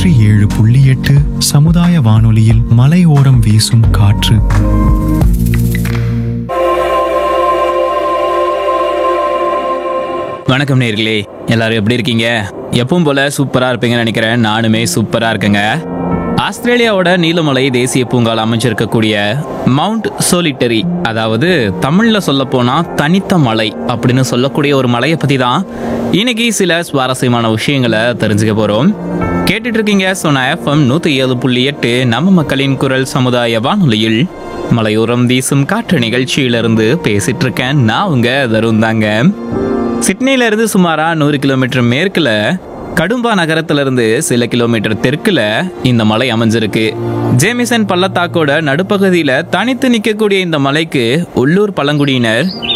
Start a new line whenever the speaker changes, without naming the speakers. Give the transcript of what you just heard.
நூற்றி ஏழு புள்ளி எட்டு சமுதாய வானொலியில் மலையோரம் வீசும் காற்று
வணக்கம் நேர்களே எல்லாரும் எப்படி இருக்கீங்க எப்பவும் போல சூப்பரா இருப்பீங்கன்னு நினைக்கிறேன் நானுமே சூப்பரா இருக்கேங்க ஆஸ்திரேலியாவோட நீலமலை தேசிய பூங்கால அமைஞ்சிருக்கக்கூடிய மவுண்ட் சோலிட்டரி அதாவது தமிழ்ல சொல்ல போனா தனித்த மலை அப்படின்னு சொல்லக்கூடிய ஒரு மலையை பத்தி தான் இன்னைக்கு சில சுவாரஸ்யமான விஷயங்களை தெரிஞ்சுக்க போறோம் கேட்டுட்டு இருக்கீங்க சொன்ன எஃப்எம் நூத்தி ஏழு புள்ளி எட்டு நம்ம மக்களின் குரல் சமுதாய வானொலியில் மலையோரம் வீசும் காற்று நிகழ்ச்சியிலிருந்து பேசிட்டு இருக்கேன் நான் உங்க தருண் தாங்க சிட்னில இருந்து சுமாரா நூறு கிலோமீட்டர் மேற்குல கடும்பா நகரத்துல இருந்து சில கிலோமீட்டர் தெற்குல இந்த மலை அமைஞ்சிருக்கு ஜேமிசன் பள்ளத்தாக்கோட நடுப்பகுதியில தனித்து நிக்கக்கூடிய இந்த மலைக்கு உள்ளூர் பழங்குடியினர்